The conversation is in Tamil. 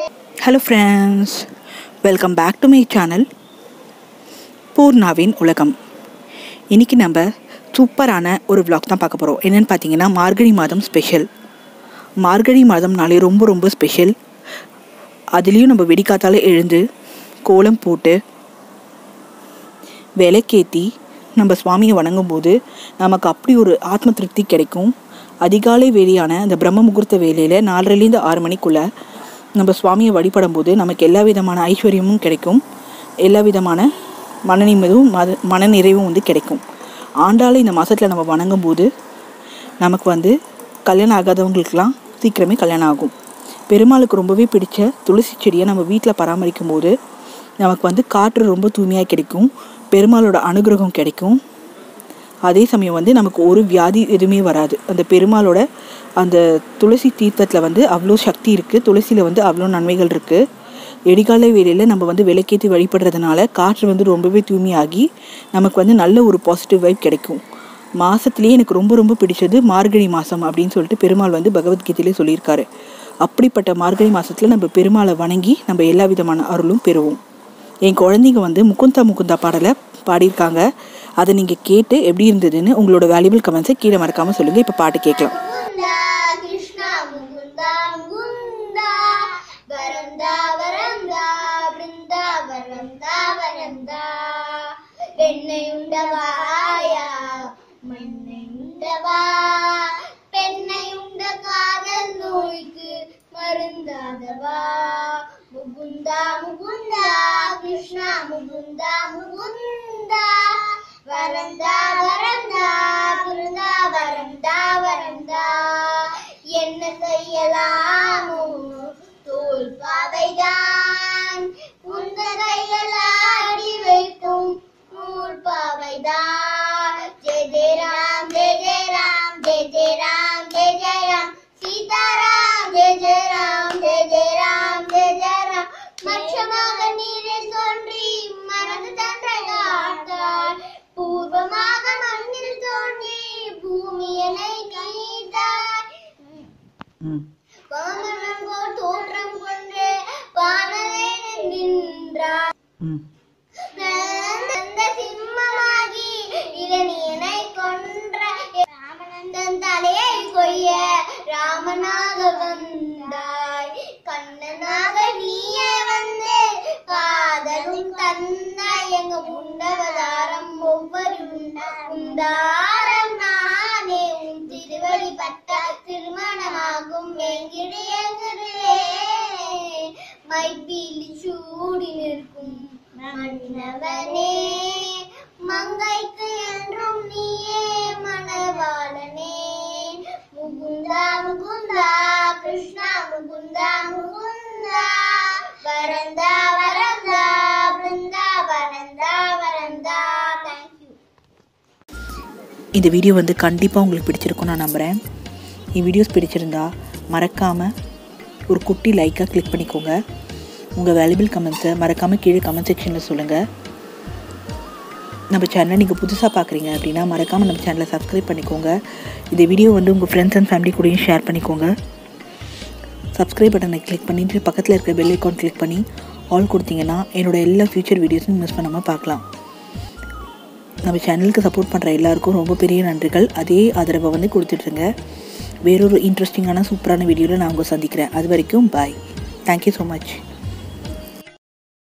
hello friends welcome back to my channel பூர்ணாவின் உலகம் இன்றைக்கி நம்ம சூப்பரான ஒரு vlog தான் பார்க்க போகிறோம் என்னென்னு பார்த்தீங்கன்னா மார்கழி மாதம் ஸ்பெஷல் மார்கழி மாதம்னாலே ரொம்ப ரொம்ப ஸ்பெஷல் அதுலேயும் நம்ம வெடிக்காத்தால எழுந்து கோலம் போட்டு விளக்கேற்றி நம்ம சுவாமியை வணங்கும்போது நமக்கு அப்படி ஒரு ஆத்ம திருப்தி கிடைக்கும் அதிகாலை வேலையான அந்த பிரம்ம முகூர்த்த வேலையில் நாலரைலேருந்து ஆறு மணிக்குள்ளே நம்ம சுவாமியை வழிபடும் போது நமக்கு எல்லா விதமான ஐஸ்வர்யமும் கிடைக்கும் எல்லா விதமான மன நிம்மதும் மத மனநிறைவும் வந்து கிடைக்கும் ஆண்டாளை இந்த மாதத்தில் நம்ம வணங்கும் போது நமக்கு வந்து கல்யாணம் ஆகாதவங்களுக்கெல்லாம் சீக்கிரமே கல்யாணம் ஆகும் பெருமாளுக்கு ரொம்பவே பிடிச்ச துளசி செடியை நம்ம வீட்டில் பராமரிக்கும் போது நமக்கு வந்து காற்று ரொம்ப தூய்மையாக கிடைக்கும் பெருமாளோட அனுகிரகம் கிடைக்கும் அதே சமயம் வந்து நமக்கு ஒரு வியாதி எதுவுமே வராது அந்த பெருமாளோட அந்த துளசி தீர்த்தத்தில் வந்து அவ்வளோ சக்தி இருக்குது துளசியில் வந்து அவ்வளோ நன்மைகள் இருக்குது எடிகால வேலையில் நம்ம வந்து விளக்கேற்றி வழிபடுறதுனால காற்று வந்து ரொம்பவே தூய்மையாகி நமக்கு வந்து நல்ல ஒரு பாசிட்டிவ் வைப் கிடைக்கும் மாதத்துலேயே எனக்கு ரொம்ப ரொம்ப பிடிச்சது மார்கழி மாதம் அப்படின்னு சொல்லிட்டு பெருமாள் வந்து பகவத்கீதையிலே சொல்லியிருக்காரு அப்படிப்பட்ட மார்கழி மாதத்தில் நம்ம பெருமாளை வணங்கி நம்ம எல்லா விதமான அருளும் பெறுவோம் என் குழந்தைங்க வந்து முகுந்தா முகுந்தா பாடலை பாடியிருக்காங்க அதை நீங்கள் கேட்டு எப்படி இருந்ததுன்னு உங்களோட வேல்யூபிள் கமெண்ட்ஸை கீழே மறக்காமல் சொல்லுங்கள் இப்போ பாட்டு கேட்கலாம் முகுந்தா கிருஷ்ணா முகுந்தா முகுந்தா வரந்தா வரந்தா பிருந்தா வரந்தா வரந்தா பெண்ணை உண்டவாயா மண்ணை உண்டவா பெண்ணை உண்ட காதல் நோய்க்கு மருந்தாதவா முகுந்தா முகுந்தா கிருஷ்ணா முகுந்தா முகுந்தா வரந்தா வரந்தா பிருந்தா வரந்தா வரந்தா என்ன செய்யலாமோ தோல் பாவைதான் உந்த கைகளாடி வைக்கும் நூல் பாவைதான் ஜெய ஜெய ராம் ஜெய ஜெய ராம் ஜெய ஜெய ராம் ஜெய ஜெய ராம் சீதாராம் ஜெய ஜெய ராம் ஜெய ஜெய ராம் ஜெய ஜெய ராம் மட்சமாக நீரில் தோன்றி மனது தன்றையாட்டார் பூர்வமாக மண்ணில் தோன்றி பூமியனை நீத்தார் ம் வாமனம் போல் தோற்றம் கொண்டு வானலே நின்றார் ம் நந்த சிம்மமாகி இரணியனை கொன்ற ராமனந்தன் தலையை கொய்ய ராமனாக வந்தாய் கண்ணனாக நீயே வந்து காதலும் தந்தாய் எங்க உண்டவதாரம் ஒவ்வொரு உண்டாரம் நானே உன் திருவடி பட்ட திருமணமாகும் எங்கிடையே மைப்பில் சூடி நிற்கும் மன்னவனே மங்கைக்கு என்றும் நீயே மணவாளனே முகுந்தா முகுந்தா கிருஷ்ணா முகுந்தா முகுந்தா வரந்தா வரந்தா பிருந்தா வரந்தா வரந்தா தேங்க்யூ இந்த வீடியோ வந்து கண்டிப்பாக உங்களுக்கு பிடிச்சிருக்கும் நான் நம்புகிறேன் என் வீடியோஸ் பிடிச்சிருந்தா மறக்காமல் ஒரு குட்டி லைக்காக கிளிக் பண்ணிக்கோங்க உங்கள் வேல்யூபிள் கமெண்ட்ஸை மறக்காமல் கீழே கமெண்ட் செக்ஷனில் சொல்லுங்கள் நம்ம சேனலை நீங்கள் புதுசாக பார்க்குறீங்க அப்படின்னா மறக்காமல் நம்ம சேனலை சப்ஸ்கிரைப் பண்ணிக்கோங்க இந்த வீடியோ வந்து உங்கள் ஃப்ரெண்ட்ஸ் அண்ட் ஃபேமிலி கூடயும் ஷேர் பண்ணிக்கோங்க சப்ஸ்கிரைப் பட்டனை கிளிக் பண்ணிட்டு பக்கத்தில் இருக்க பெல் ஐக்கான் கிளிக் பண்ணி ஆல் கொடுத்தீங்கன்னா என்னோட எல்லா ஃபியூச்சர் வீடியோஸும் மிஸ் பண்ணாமல் பார்க்கலாம் நம்ம சேனலுக்கு சப்போர்ட் பண்ணுற எல்லாருக்கும் ரொம்ப பெரிய நன்றிகள் அதே ஆதரவை வந்து கொடுத்துட்ருங்க வேறொரு இன்ட்ரெஸ்டிங்கான சூப்பரான வீடியோவில் நான் உங்களை சந்திக்கிறேன் அது வரைக்கும் பாய் தேங்க்யூ ஸோ மச்